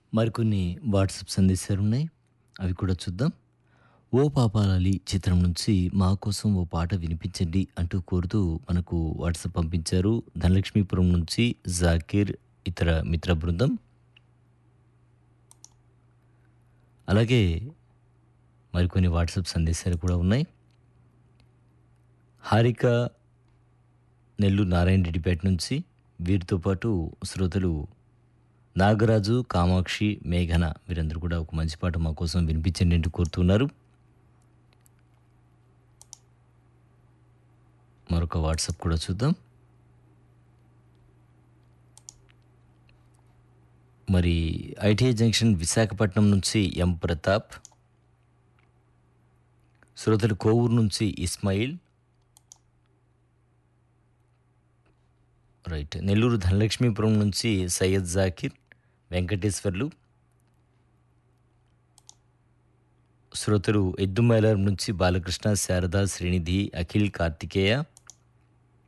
మరికొన్ని వాట్సాప్ సందేశాలు ఉన్నాయి అవి కూడా చూద్దాం ఓ పాపాలాలి చిత్రం నుంచి మా కోసం ఓ పాట వినిపించండి అంటూ కోరుతూ మనకు వాట్సాప్ పంపించారు ధనలక్ష్మీపురం నుంచి జాకీర్ ఇతర మిత్ర బృందం అలాగే మరికొన్ని వాట్సాప్ సందేశాలు కూడా ఉన్నాయి హారిక నెల్లూరు నారాయణ రెడ్డిపేట నుంచి వీరితో పాటు శ్రోతలు నాగరాజు కామాక్షి మేఘన వీరందరూ కూడా ఒక మంచి పాట మా కోసం వినిపించండి అంటూ కోరుతున్నారు మరొక వాట్సాప్ కూడా చూద్దాం మరి ఐటీఐ జంక్షన్ విశాఖపట్నం నుంచి ఎం ప్రతాప్ శ్రోతలు కోవూరు నుంచి ఇస్మాయిల్ రైట్ నెల్లూరు ధనలక్ష్మీపురం నుంచి సయ్యద్ జాకిర్ వెంకటేశ్వర్లు శ్రోతలు ఎద్దుమైలారం నుంచి బాలకృష్ణ శారద శ్రీనిధి అఖిల్ కార్తికేయ